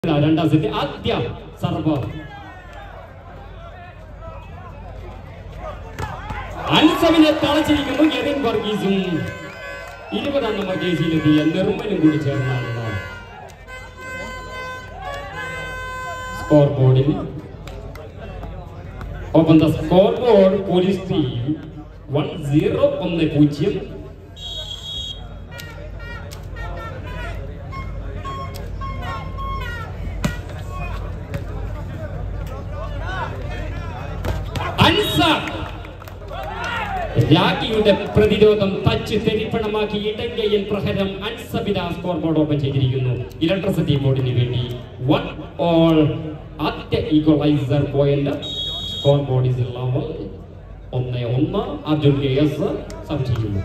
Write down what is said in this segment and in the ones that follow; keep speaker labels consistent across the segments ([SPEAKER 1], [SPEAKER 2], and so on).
[SPEAKER 1] രണ്ടാം സെറ്റ് ആദ്യ serve അൻസമിനെ തളച്ചിരിക്കുന്നു Erin വർഗീസും ഇരുപതാം നമ്പർ കേസിലെത്തിയ നിർമ്മലും കൂടി ചേർന്നാണ് സ്കോർ ബോർഡിൽ ഒപ്പം the score board police team one zero ഒന്ന് പൂജ്യം അൻസാർ രാഖിയുടെ പ്രതിരോധം തച്ച് തെരിപ്പണമാക്കി ഇടങ്കയിൽ പ്രഹരം അൻസബിത സ്കോർ ബോർഡ് ഓപ്പൺ ചെയ്തിരിക്കുന്നു ഇലക്ട്രിസിറ്റി ബോർഡിന് വേണ്ടി വൺ ഓൾ ആദ്യ equaliser point score board is level ഒന്ന് ഒന്ന് അർജുൻ കെ എസ് സബ് ചെയ്യുന്നു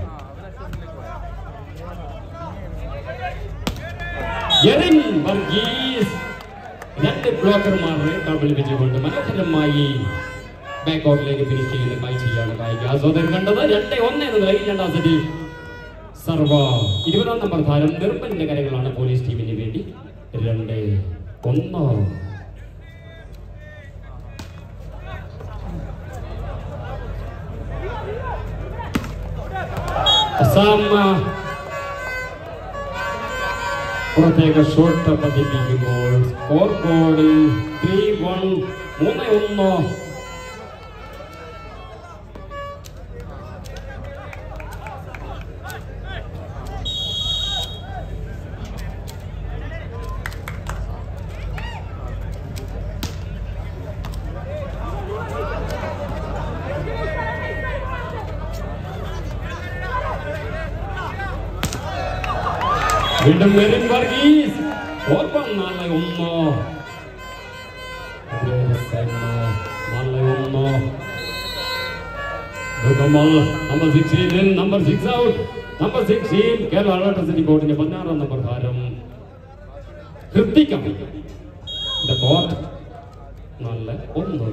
[SPEAKER 1] എറിൻ വർഗീസ് രണ്ട് ബ്ലോക്കർമാരെ കബിൾ വെച്ചുകൊണ്ട് മനോഹരമായി ബാക്കോട്ടിലേക്ക് ഫിനിഷ് ചെയ്യുന്ന കാഴ്ചയാണ് കായിക ആസ്വാദകർ കണ്ടത് രണ്ട് ഒന്ന് എന്ന നിലയിൽ രണ്ടാം സെറ്റിൽ സർവ ഇരുപതാം നമ്പർ താരം നിർമ്മലിന്റെ കരകളാണ് പോലീസ് ടീമിന് വേണ്ടി രണ്ട് ഒന്ന് അസാം പുറത്തേക്ക് ഷോട്ട് പതിപ്പിക്കുമ്പോൾ സ്കോർ ബോർഡിൽ ത്രീ വൺ മൂന്ന് ഒന്ന് വീണ്ടും മെറിൻ വർഗീസ് ഓർമ്മ നാളെ ഒന്ന് നാളെ ഒന്ന് ദുർഗമൽ number sixteen number six out number sixteen Kerala electricity ബോർഡിന്റെ പതിനാറാം നമ്പർ താരം ഹൃത്തിക്കം ദ കോർട്ട് നല്ല ഒന്ന്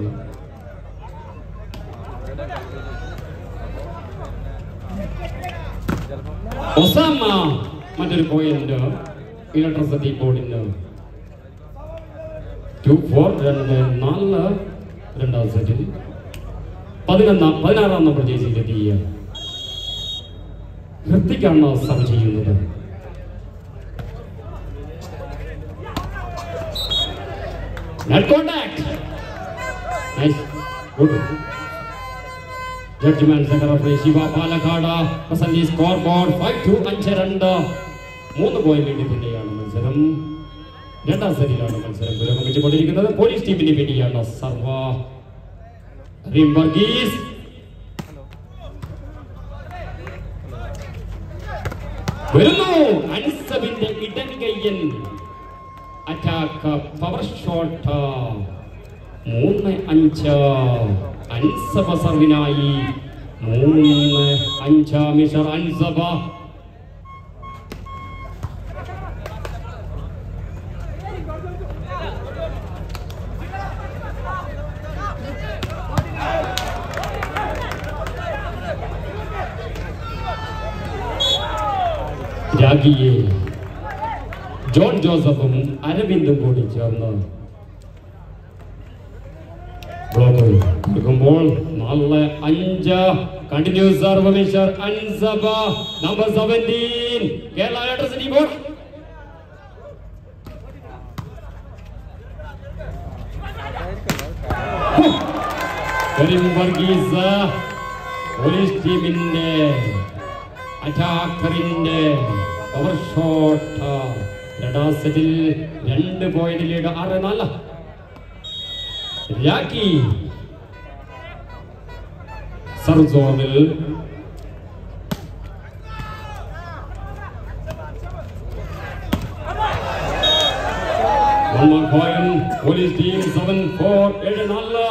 [SPEAKER 1] ഒസാമ മറ്റൊരു പോയിന്റ് ഇലക്ട്രിസിറ്റി ബോർഡിന് ടു ഫോർ രണ്ട് നാല് രണ്ടാം സെറ്റിൽ പതിനൊന്നാം പതിനാറാം നമ്പർ ജേസിയിലെത്തിയ ഹൃത്തിക്കാണ് സർവ് ചെയ്യുന്നത് Net contact. Nice. Good. Judgement secretary Shiva Palakkad present score board five two അഞ്ച് രണ്ട് മൂന്ന് പോയിന്റ് വേണ്ടി തന്നെയാണ് മത്സരം രണ്ടാം സെറ്റിലാണ് മത്സരം പുരോഗമിച്ചുകൊണ്ടിരിക്കുന്നത് പോലീസ് ടീമിന് വേണ്ടിയാണ് സർവ റീം വർഗീസ് വരുന്നു അൻസബിന്റെ ഇടങ്കയ്യൻ അറ്റാക്ക് പവർ ഷോട്ട് മൂന്ന് അഞ്ച് അൻസബ സർവിനായി മൂന്ന് അഞ്ച് മിഷർ അൻസബ രാഗിയെ ജോൺ ജോസഫും അരവിന്ദും കൂടി ചേർന്ന് ബ്ലോക്ക് കൊടുക്കുമ്പോൾ നാല് അഞ്ച് continues serve mister Ansab number seventeen Kerala electricity board Karim Varghese police ടീമിന്റെ അറ്റാക്കറിന്റെ പവർ ഷോട്ട് രണ്ടാം സെറ്റിൽ രണ്ട് പോയിന്റ് ലീഡ് ആറ് നാല് രാഖി സർവ് സോണിൽ One more point. Police team seven four ഏഴ് നാല്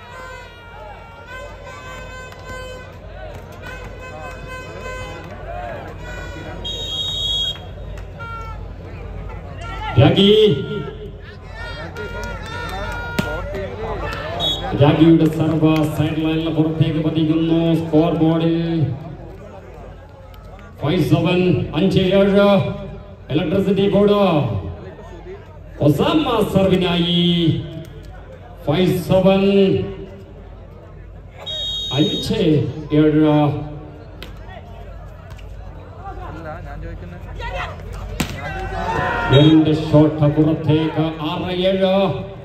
[SPEAKER 1] രാഖി രാഖിയുടെ സർവ സൈഡ് ലൈനിൽ പുറത്തേക്ക് പതിക്കുന്നു സ്കോർ ബോർഡിൽ ഫൈവ് സെവൻ അഞ്ച് ഏഴ് ഇലക്ട്രിസിറ്റി ബോർഡ് ഒസാമ സർവിനായി ഫൈവ് സെവൻ അഞ്ച് ഏഴ്
[SPEAKER 2] അല്ല ഞാൻ ചോദിക്കുന്നത്
[SPEAKER 1] രണ്ട് ഷോട്ട് പുറത്തേക്ക് ആറ് ഏഴ്